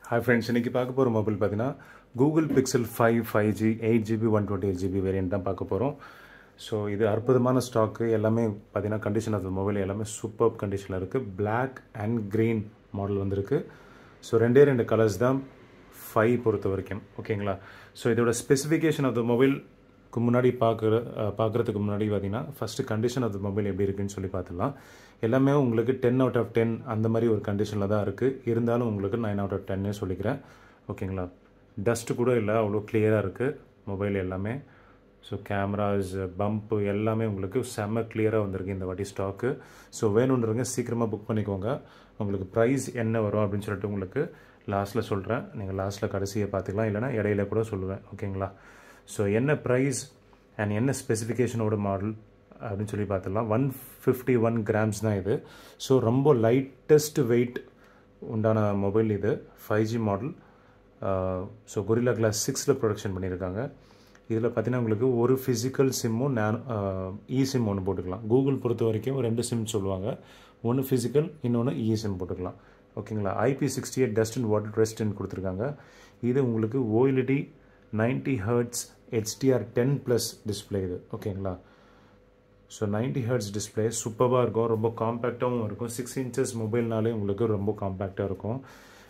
hi friends இன்றைக்கி பார்க்க போகிற மொபைல் பார்த்தீங்கன்னா Google Pixel five five G eight GB one twenty eight GB variant தான் பார்க்க போகிறோம் ஸோ இது அற்புதமான ஸ்டாக்கு எல்லாமே பார்த்தீங்கன்னா கண்டிஷன் ஆஃப் மொபைல் எல்லாமே சூப்பர் கண்டிஷனில் இருக்குது Black அண்ட் க்ரீன் மாடல் வந்திருக்கு ஸோ ரெண்டே ரெண்டு கலர்ஸ் தான் ஃபைவ் பொறுத்த வரைக்கும் ஓகேங்களா ஸோ இதோட ஸ்பெசிஃபிகேஷன் ஆஃப் த மொபைல்க்கு முன்னாடி பார்க்குற பார்க்குறதுக்கு முன்னாடி பார்த்தீங்கன்னா first condition of the mobile எப்படி இருக்குன்னு சொல்லி பார்த்துடலாம் எல்லாமே உங்களுக்கு டென் அவுட் ஆஃப் டென் அந்த மாதிரி ஒரு கண்டிஷனில் தான் இருக்குது இருந்தாலும் உங்களுக்கு நைன் அவுட் ஆஃப் டென்னே சொல்லிக்கிறேன் ஓகேங்களா டஸ்ட்டு கூட இல்லை அவ்வளோ கிளியராக இருக்குது மொபைல் எல்லாமே ஸோ கேமராஸ் பம்ப்பு எல்லாமே உங்களுக்கு செம்ம கிளியராக வந்திருக்கு இந்த வாட்டி ஸ்டாக்கு ஸோ வேணுன்றவங்க சீக்கிரமாக புக் பண்ணிக்கோங்க உங்களுக்கு ப்ரைஸ் என்ன வரும் அப்படின்னு சொல்லிட்டு உங்களுக்கு லாஸ்ட்டில் சொல்கிறேன் நீங்கள் லாஸ்ட்டில் கடைசியை பார்த்துக்கலாம் இல்லைனா இடையில கூட சொல்லுவேன் ஓகேங்களா ஸோ என்ன ப்ரைஸ் அண்ட் என்ன ஸ்பெசிஃபிகேஷனோட மாடல் அப்படின்னு சொல்லி பார்த்துடலாம் ஒன் ஃபிஃப்டி ஒன் கிராம்ஸ் தான் இது ஸோ ரொம்ப லைட்டஸ்ட் வெயிட் உண்டான மொபைல் இது five G model so Gorilla Glass சிக்ஸில் ப்ரொடக்ஷன் பண்ணியிருக்காங்க இதில் பார்த்தீங்கன்னா உங்களுக்கு ஒரு ஃபிசிக்கல் சிம்மும் நேனோ இ சிம் ஒன்று போட்டுக்கலாம் கூகுள் பொறுத்த வரைக்கும் ரெண்டு சிம் சொல்லுவாங்க ஒன்று ஃபிசிக்கல் இன்னொன்று இ சிம் போட்டுக்கலாம் ஓகேங்களா IP sixty eight dust and water ரெஸ்ட்னு கொடுத்துருக்காங்க இது உங்களுக்கு OLED ninety hertz HDR ten plus display இது ஓகேங்களா ஸோ நைன்டி ஹர்ட்ஸ் டிஸ்பிளே சூப்பராக இருக்கும் ரொம்ப காம்பேக்டாகவும் இருக்கும் சிக்ஸ் இன்ச்சஸ் மொபைல்னாலே உங்களுக்கு ரொம்ப காம்பேக்டாக இருக்கும்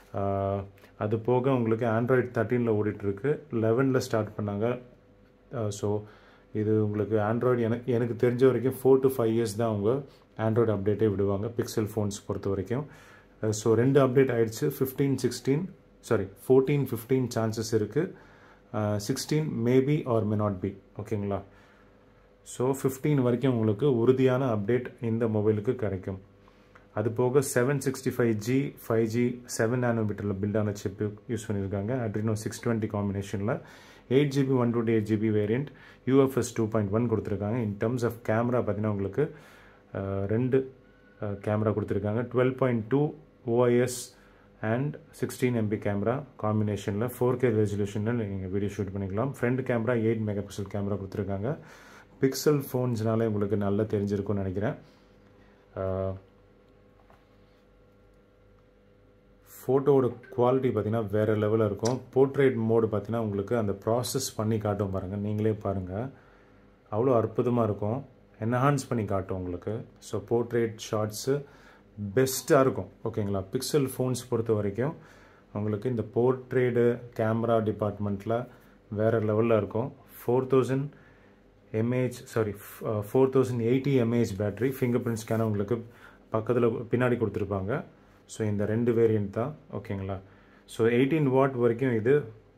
அது போக உங்களுக்கு ஆண்ட்ராய்ட் தேர்ட்டீனில் ஓடிட்டுருக்கு லெவனில் ஸ்டார்ட் பண்ணாங்க ஸோ இது உங்களுக்கு ஆண்ட்ராய்டு எனக்கு எனக்கு தெரிஞ்ச வரைக்கும் ஃபோர் டு ஃபைவ் இயர்ஸ் தான் அவங்க ஆண்ட்ராய்டு அப்டேட்டே விடுவாங்க பிக்சல் ஃபோன்ஸ் பொறுத்த வரைக்கும் ஸோ ரெண்டு அப்டேட் ஆயிடுச்சு fifteen sixteen sorry fourteen fifteen chances இருக்குது sixteen maybe or may not be ஓகேங்களா ஸோ ஃபிஃப்டீன் வரைக்கும் உங்களுக்கு உறுதியான அப்டேட் இந்த மொபைலுக்கு கிடைக்கும் அது போக seven sixty five G five G seven நேனோமீட்டரில் பில்டான சிப் யூஸ் பண்ணியிருக்காங்க அட்ரினோ சிக்ஸ் டுவெண்ட்டி காம்பினேஷனில் eight GB one twenty eight GB variant UFS two point one கொடுத்துருக்காங்க இன் டர்ம்ஸ் ஆஃப் கேமரா பார்த்தீங்கன்னா உங்களுக்கு ரெண்டு கேமரா கொடுத்துருக்காங்க twelve point two OIS and sixteen MP camera காம்பினேஷனில் ஃபோர் கே ரெசல்யூஷனில் நீங்கள் வீடியோ ஷூட் பண்ணிக்கலாம் front camera eight megapixel camera கொடுத்துருக்காங்க பிக்சல் ஃபோன்ஸ்னாலே உங்களுக்கு நல்லா தெரிஞ்சிருக்கும்னு நினைக்கிறேன் ஃபோட்டோவோட குவாலிட்டி பார்த்திங்கன்னா வேறு லெவலில் இருக்கும் போர்ட்ரேட் மோடு பார்த்திங்கன்னா உங்களுக்கு அந்த ப்ராசஸ் பண்ணி காட்டும் பாருங்கள் நீங்களே பாருங்கள் அவ்வளோ அற்புதமாக இருக்கும் என்ஹான்ஸ் பண்ணி காட்டும் உங்களுக்கு ஸோ போர்ட்ரேட் ஷார்ட்ஸு பெஸ்ட்டாக இருக்கும் ஓகேங்களா பிக்சல் ஃபோன்ஸ் பொறுத்த வரைக்கும் உங்களுக்கு இந்த போர்ட்ரேடு கேமரா டிபார்ட்மெண்ட்டில் வேறு லெவலில் இருக்கும் four thousand mAh sorry four thousand eighty mAh battery fingerprint scanner உங்களுக்கு பக்கத்தில் பின்னாடி கொடுத்துருப்பாங்க ஸோ இந்த ரெண்டு வேரியண்ட் தான் ஓகேங்களா ஸோ எயிட்டீன் வாட் வரைக்கும் இது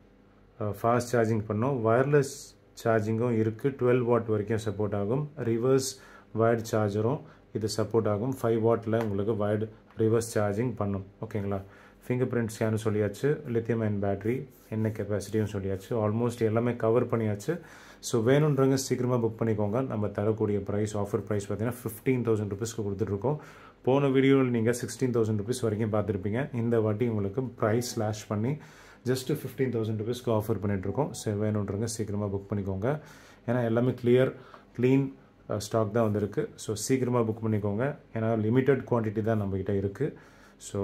ஃபாஸ்ட் சார்ஜிங் பண்ணும் வயர்லெஸ் சார்ஜிங்கும் இருக்குது டுவெல் வாட் வரைக்கும் சப்போர்ட் ஆகும் ரிவர்ஸ் வயர்டு சார்ஜரும் இது சப்போர்ட் ஆகும் ஃபைவ் வாட்டில் உங்களுக்கு வயர்டு ரிவர்ஸ் சார்ஜிங் பண்ணும் ஓகேங்களா ஃபிங்கர் பிரிண்ட் ஸ்கேனும் சொல்லியாச்சு லித்தியம் அயன் பேட்ரி என்ன கெப்பாசிட்டியும் சொல்லியாச்சு ஆல்மோஸ்ட் எல்லாமே கவர் பண்ணியாச்சு ஸோ வேணுன்றவங்க சீக்கிரமாக புக் பண்ணிக்கோங்க நம்ம தரக்கூடிய ப்ரைஸ் ஆஃபர் ப்ரைஸ் பார்த்தீங்கன்னா ஃபிஃப்டீன் தௌசண்ட் ருபீஸ்க்கு கொடுத்துட்ருக்கோம் போன வீடியோவில் நீங்கள் சிக்ஸ்டீன் தௌசண்ட் ருபீஸ் வரைக்கும் பார்த்துருப்பீங்க இந்த வாட்டி உங்களுக்கு ப்ரைஸ் ஸ்லாஷ் பண்ணி ஜஸ்ட்டு ஃபிஃப்டீன் தௌசண்ட் ருபீஸ்க்கு ஆஃபர் பண்ணிகிட்ருக்கோம் ஸோ வேணுன்றவங்க சீக்கிரமாக புக் பண்ணிக்கோங்க ஏன்னா எல்லாமே கிளியர் க்ளீன் ஸ்டாக் தான் வந்திருக்கு ஸோ சீக்கிரமாக புக் பண்ணிக்கோங்க ஏன்னா லிமிட்டட் குவான்டிட்டி தான் நம்மக்கிட்ட இருக்குது ஸோ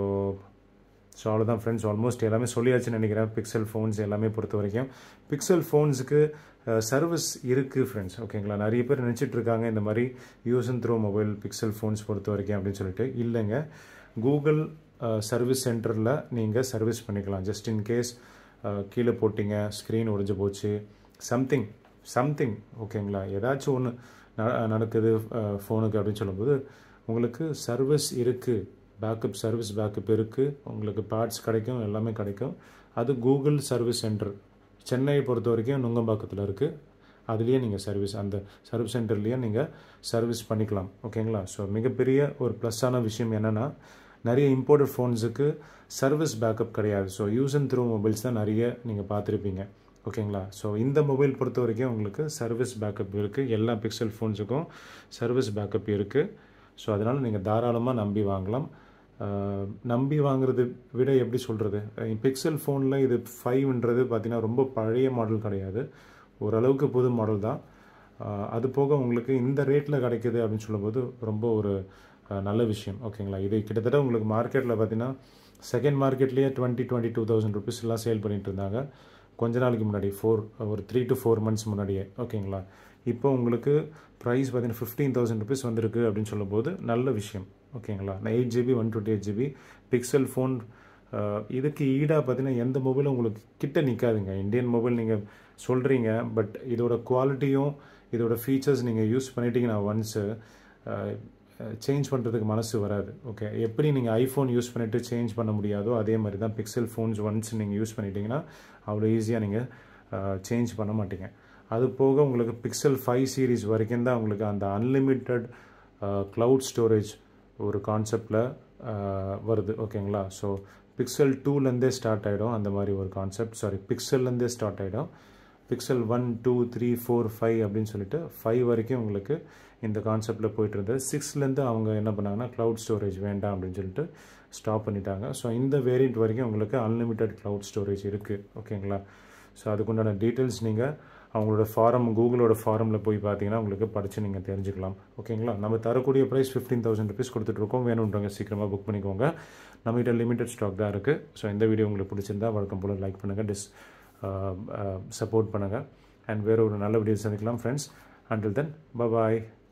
ஸோ அவ்வளோதான் ஃப்ரெண்ட்ஸ் ஆல்மோஸ்ட் எல்லாமே சொல்லியாச்சுன்னு நினைக்கிறேன் பிக்சல் ஃபோன்ஸ் எல்லாமே பொறுத்த வரைக்கும் பிக்சல் ஃபோன்ஸுக்கு சர்வீஸ் இருக்குது ஃப்ரெண்ட்ஸ் ஓகேங்களா நிறைய பேர் நினச்சிட்டு இருக்காங்க இந்த மாதிரி use and throw mobile Pixel phones பொறுத்த வரைக்கும் அப்படின்னு சொல்லிட்டு இல்லைங்க கூகுள் சர்வீஸ் சென்டரில் நீங்கள் சர்வீஸ் பண்ணிக்கலாம் ஜஸ்ட் இன் கேஸ் கீழே போட்டிங்க ஸ்க்ரீன் உடைஞ்சு போச்சு சம்திங் சம்திங் ஓகேங்களா ஏதாச்சும் ஒன்று நடக்குது ஃபோனுக்கு அப்படின்னு சொல்லும்போது உங்களுக்கு சர்வீஸ் இருக்குது பேக்கப் சர்வீஸ் பேக்கப் இருக்குது உங்களுக்கு பார்ட்ஸ் கிடைக்கும் எல்லாமே கிடைக்கும் அது கூகுள் சர்வீஸ் சென்டர் சென்னையை பொறுத்த வரைக்கும் நுங்கம்பாக்கத்தில் இருக்குது அதுலேயே நீங்கள் சர்வீஸ் அந்த சர்வீஸ் சென்டர்லேயே நீங்கள் சர்வீஸ் பண்ணிக்கலாம் ஓகேங்களா ஸோ மிகப்பெரிய ஒரு ப்ளஸ்ஸான விஷயம் என்னென்னா நிறைய இம்போர்ட்டட் ஃபோன்ஸுக்கு சர்வீஸ் பேக்கப் கிடையாது so use and throw mobiles தான் நிறைய நீங்கள் பார்த்துருப்பீங்க ஓகேங்களா ஸோ இந்த மொபைல் பொறுத்த வரைக்கும் உங்களுக்கு சர்வீஸ் பேக்கப் இருக்குது எல்லா பிக்சல் ஃபோன்ஸுக்கும் சர்வீஸ் பேக்கப் இருக்குது ஸோ அதனால் நீங்கள் தாராளமாக நம்பி வாங்கலாம் நம்பி வாங்குறது விட எப்படி சொல்கிறது பிக்சல் ஃபோனில் இது ஃபைவ்ன்றது பார்த்திங்கன்னா ரொம்ப பழைய மாடல் கிடையாது ஓரளவுக்கு புது மாடல் தான் அது போக உங்களுக்கு இந்த ரேட்டில் கிடைக்கிது அப்படின்னு சொல்லும்போது ரொம்ப ஒரு நல்ல விஷயம் ஓகேங்களா இது கிட்டத்தட்ட உங்களுக்கு மார்க்கெட்டில் பார்த்தீங்கன்னா செகண்ட் மார்க்கெட்லேயே டுவெண்ட்டி டுவெண்ட்டி டூ தௌசண்ட் ருபீஸ்லாம் சேல் பண்ணிட்டு இருந்தாங்க கொஞ்ச நாளைக்கு முன்னாடி ஃபோர் ஒரு த்ரீ டு ஃபோர் மந்த்ஸ் முன்னாடியே ஓகேங்களா இப்போ உங்களுக்கு ப்ரைஸ் பார்த்தீங்கன்னா ஃபிஃப்டீன் தௌசண்ட் ருபீஸ் வந்திருக்கு அப்படின்னு சொல்லும்போது நல்ல விஷயம் ஓகேங்களா eight GB one twenty eight GB Pixel phone இதுக்கு ஈடாக பார்த்தீங்கன்னா எந்த மொபைலும் உங்களுக்கு கிட்ட நிற்காதுங்க இந்தியன் மொபைல் நீங்கள் சொல்கிறீங்க பட் இதோட குவாலிட்டியும் இதோட ஃபீச்சர்ஸ் நீங்கள் யூஸ் பண்ணிட்டீங்கன்னா ஒன்ஸு சேஞ்ச் பண்ணுறதுக்கு மனசு வராது ஓகே எப்படி நீங்கள் ஐஃபோன் யூஸ் பண்ணிவிட்டு சேஞ்ச் பண்ண முடியாதோ அதே மாதிரி தான் பிக்சல் ஃபோன்ஸ் ஒன்ஸ் நீங்கள் யூஸ் பண்ணிட்டீங்கன்னா அவ்வளோ ஈஸியாக நீங்கள் சேஞ்ச் பண்ண மாட்டீங்க அது போக உங்களுக்கு பிக்சல் ஃபைவ் சீரீஸ் வரைக்கும் தான் உங்களுக்கு அந்த அன்லிமிட்டெட் க்ளவுட் ஸ்டோரேஜ் ஒரு கான்செப்டில் வருது ஓகேங்களா ஸோ பிக்சல் டூலேருந்தே ஸ்டார்ட் ஆகிடும் அந்த மாதிரி ஒரு கான்செப்ட் சாரி பிக்சல்லேருந்தே ஸ்டார்ட் ஆகிடும் Pixel one two three four five அப்படின்னு சொல்லிட்டு ஃபைவ் வரைக்கும் உங்களுக்கு இந்த கான்செப்டில் போயிட்டு இருந்தது சிக்ஸ்லேருந்து அவங்க என்ன பண்ணாங்கன்னா க்ளவுட் ஸ்டோரேஜ் வேண்டாம் அப்படின்னு சொல்லிட்டு ஸ்டாப் பண்ணிட்டாங்க ஸோ இந்த வேரியண்ட் வரைக்கும் உங்களுக்கு அன்லிமிட்டெட் க்ளவுட் ஸ்டோரேஜ் இருக்குது ஓகேங்களா ஸோ அதுக்குண்டான டீட்டெயில்ஸ் நீங்கள் அவங்களோட ஃபாரம் கூகுளோட ஃபாரமில் போய் பார்த்தீங்கன்னா உங்களுக்கு படித்து நீங்கள் தெரிஞ்சுக்கலாம் ஓகேங்களா நம்ம தரக்கூடிய ப்ரைஸ் ஃபிஃப்டீன் தௌசண்ட் ருபீஸ் கொடுத்துட்ருக்கோம் வேணுன்றவங்க சீக்கிரமாக புக் பண்ணிக்கோங்க நம்மகிட்ட லிமிடெட் ஸ்டாக் தான் இருக்குது ஸோ இந்த வீடியோ உங்களுக்கு பிடிச்சிருந்தா வழக்கம் போல் லைக் பண்ணுங்கள் டிஸ் சப்போர்ட் பண்ணுங்கள் அண்ட் வேறு ஒரு நல்ல வீடியோ சந்திக்கலாம் ஃப்ரெண்ட்ஸ் அண்டில் தென் பாய்